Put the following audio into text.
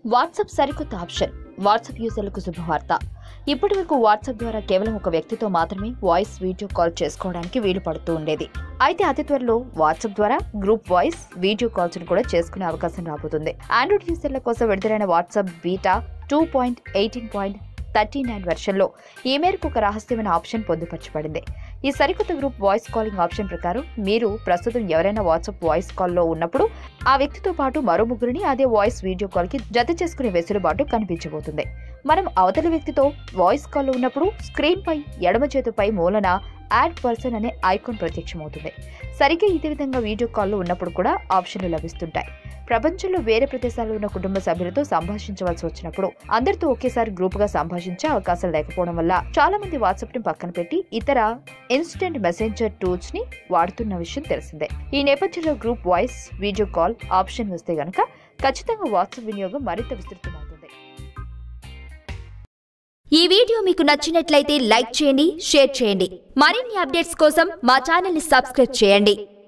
WhatsApp సరికొత్త option WhatsApp యూజర్లకు శుభవార్త ఇప్పటి వరకు వాట్సాప్ ద్వారా కేవలం ఒక వ్యక్తితో మాత్రమే వాయిస్ వీడియో కాల్ చేసుకోవడానికి వీలు పడుతూ ఉండేది అయితే అతి త్వరలో వాట్సాప్ ద్వారా గ్రూప్ వాయిస్ వీడియో కాల్స్ కూడా చేసుకునే అవకాశం రాబోతుంది ఆండ్రాయిడ్ యూజర్ల కోసం విడుదలైన WhatsApp beta two point eighteen point thirty nine వెర్షన్లో ఈ మేరకు ఒక రహస్యమైన ఆప్షన్ పొందుపరచబడింది ఈ సరికొత్త గ్రూప్ వాయిస్ కాలింగ్ ఆప్షన్ ప్రకారం మీరు ప్రస్తుతం ఎవరైనా వాట్సాప్ వాయిస్ కాల్లో ఉన్నప్పుడు ఆ వ్యక్తితో పాటు మరో ముగ్గురిని అదే వాయిస్ వీడియో కాల్ కి జత చేసుకునే వెసులుబాటు కనిపించబోతుంది మనం అవతలి వ్యక్తితో వాయిస్ కాల్లో ఉన్నప్పుడు స్క్రీన్ పై ఎడమ చేతిపై మూలన యాడ్ పర్సన్ అనే ఐకాన్ ప్రత్యక్షమవుతుంది సరిగ్గా ఇదే విధంగా వీడియో కాల్లో ఉన్నప్పుడు కూడా ఆప్షన్లు లభిస్తుంటాయి ప్రపంచంలో వేరే ప్రదేశాల్లో ఉన్న కుటుంబ సభ్యులతో సంభాషించవలసి వచ్చినప్పుడు అందరితో ఒకేసారి గ్రూప్ గా సంభాషించే అవకాశం లేకపోవడం వల్ల చాలా మంది వాట్సాప్ ని పక్కన పెట్టి ఇతర ఇన్స్టెంట్ మెసెంజర్ టూల్స్ ని వాడుతున్న విషయం తెలిసిందే ఈ నేపథ్యంలో group voice video call option వస్తే గనక ఖచ్చితంగా వాట్సాప్ వినియోగం మరింత విస్తృతమవుతుంది ఈ వీడియో మీకు నచ్చినట్లయితే లైక్ చేయండి షేర్ చేయండి మరిన్ని అప్డేట్స్ కోసం మా ఛానల్ని సబ్స్క్రైబ్ చేయండి